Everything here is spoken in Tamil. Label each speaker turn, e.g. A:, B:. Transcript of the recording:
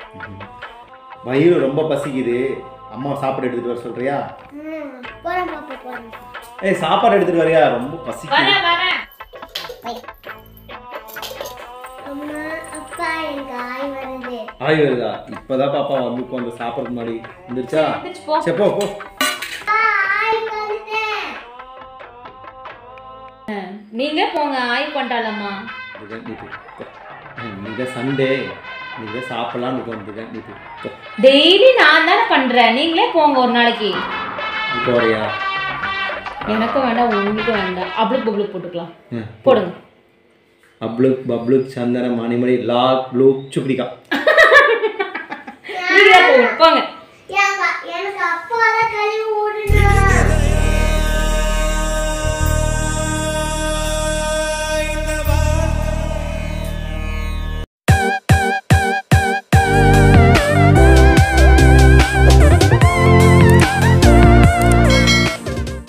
A: மயில் ரொம்ப பசிக்குது அம்மா சாப்பாடு எடுத்துட்டு வர சொல்றியா
B: ம், போறேன் பாப்பா போறேன்
A: ஏய் சாப்பாடு எடுத்துட்டு வரியா ரொம்ப பசிக்குது
C: வரேன் வரேன்
B: அம்மா அப்பா எனக்கு ஆய் வருது
A: ஆய் வருதா இப்பதான் பாப்பா வந்து உட்காந்து சாப்பிட்றதுக்கு முன்னாடி வந்துருச்சா
C: எந்திரிச்சு போ
A: சரி போ போ
B: ஆய் வந்துட்டேன்
C: நீங்க போங்க ஆய் கொண்டாலம்மா
A: இதுதான் நீ போய் போ. இன்னைக்கு சண்டே இன்னைக்கு சாப்பிடலாம்னு உட்காந்துருக்கேன் நீ போய் போ.
C: டெய்லி நான் தானே பண்றேன் நீங்களே போங்க ஒரு நாளைக்கு
A: நீ போறியா
C: எனக்கும் வேண்டாம் உங்களுக்கும் வேண்டாம் அப்ளுக் பப்ளுக் போட்டுக்கலாம்
A: ம்.
C: போடுங்க
A: அப்ளுக் பப்ளுக் சந்தன மணிமணி லாக் ப்ளூக் சுப்டிகா
C: நீங்களே போங்க போங்க
B: ஏங்க, எனக்கு அப்பா தான் கழுவி விடணும்